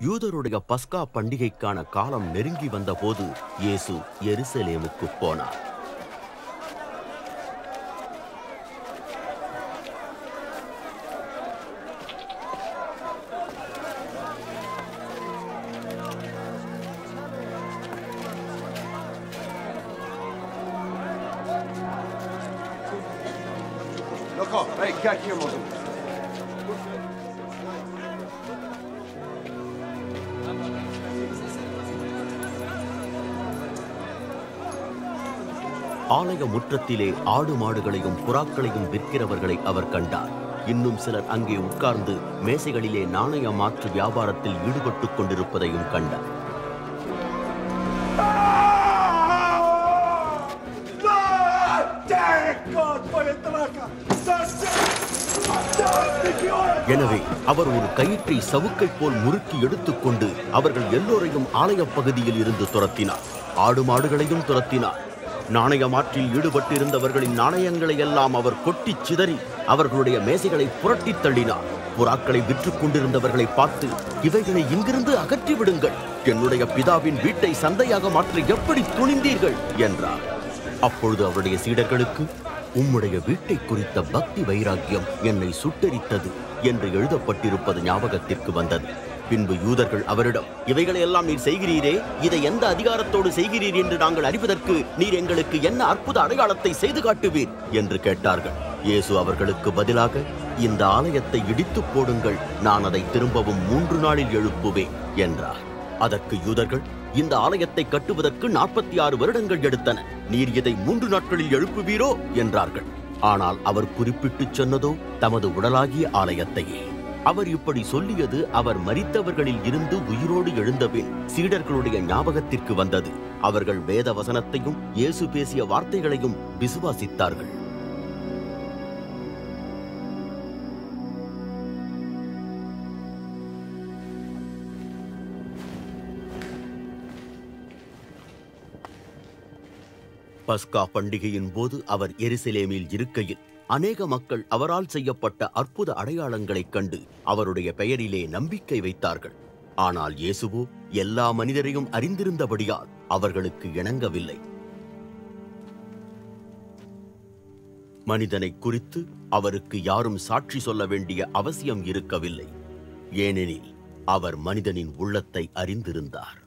யூதருடைய பஸ்கா பண்டிகைக்கான காலம் நெருங்கி வந்தபோது இயேசு எருசலேமுக்கு போனார் D'accord. Hey, gars, qui est mon dos ஆலய முற்றத்திலே ஆடு மாடுகளையும் புறாக்களையும் விற்கிறவர்களை அவர் கண்டார் இன்னும் சிலர் அங்கே உட்கார்ந்து மேசைகளிலே நாணய மாற்று வியாபாரத்தில் ஈடுபட்டுக் கொண்டிருப்பதையும் கண்டார் எனவே அவர் ஒரு கயிற்றை சவுக்கை போல் முறுக்கி எடுத்துக்கொண்டு அவர்கள் எல்லோரையும் ஆலயப் பகுதியில் இருந்து துரத்தினார் ஆடு மாடுகளையும் துரத்தினார் நாணய மாற்றில் ஈடுபட்டிருந்தவர்களின் நாணயங்களை எல்லாம் அவர் கொட்டிச் சிதறி அவர்களுடைய மேசைகளை புரட்டித் தள்ளினார் புறாக்களை விற்றுக் கொண்டிருந்தவர்களை பார்த்து இவைகளை இங்கிருந்து அகற்றி விடுங்கள் என்னுடைய பிதாவின் வீட்டை சந்தையாக மாற்ற எப்படி துணிந்தீர்கள் என்றார் அப்பொழுது அவருடைய சீடர்களுக்கு உம்முடைய வீட்டை குறித்த பக்தி வைராக்கியம் என்னை சுட்டெரித்தது என்று எழுதப்பட்டிருப்பது ஞாபகத்திற்கு வந்தது பின்பு யூதர்கள் அவரிடம் இவைகளை எல்லாம் நீர் செய்கிறீரே இதை எந்த அதிகாரத்தோடு செய்கிறீர் என்று நாங்கள் அறிவதற்கு நீர் எங்களுக்கு என்ன அற்புத அடையாளத்தை செய்து காட்டுவீர் என்று கேட்டார்கள் இயேசு அவர்களுக்கு பதிலாக இந்த ஆலயத்தை இடித்துப் போடுங்கள் நான் அதை திரும்பவும் மூன்று நாளில் எழுப்புவேன் என்றார் அதற்கு யூதர்கள் இந்த ஆலயத்தை கட்டுவதற்கு நாற்பத்தி ஆறு வருடங்கள் எடுத்தன நீர் இதை மூன்று நாட்களில் எழுப்புவீரோ என்றார்கள் ஆனால் அவர் குறிப்பிட்டுச் சொன்னதோ தமது உடலாகிய ஆலயத்தையே அவர் இப்படி சொல்லியது அவர் மரித்தவர்களில் இருந்து உயிரோடு எழுந்தபின் சீடர்களுடைய ஞாபகத்திற்கு வந்தது அவர்கள் வேத வசனத்தையும் இயேசு பேசிய வார்த்தைகளையும் விசுவாசித்தார்கள் பஸ்கா பண்டிகையின் போது அவர் எருசலேமில் இருக்கையில் அநேக மக்கள் அவரால் செய்யப்பட்ட அற்புத அடையாளங்களைக் கண்டு அவருடைய பெயரிலே நம்பிக்கை வைத்தார்கள் ஆனால் இயேசுவோ எல்லா மனிதரையும் அறிந்திருந்தபடியால் அவர்களுக்கு இணங்கவில்லை மனிதனை குறித்து அவருக்கு யாரும் சாட்சி சொல்ல வேண்டிய அவசியம் இருக்கவில்லை ஏனெனில் அவர் மனிதனின் உள்ளத்தை அறிந்திருந்தார்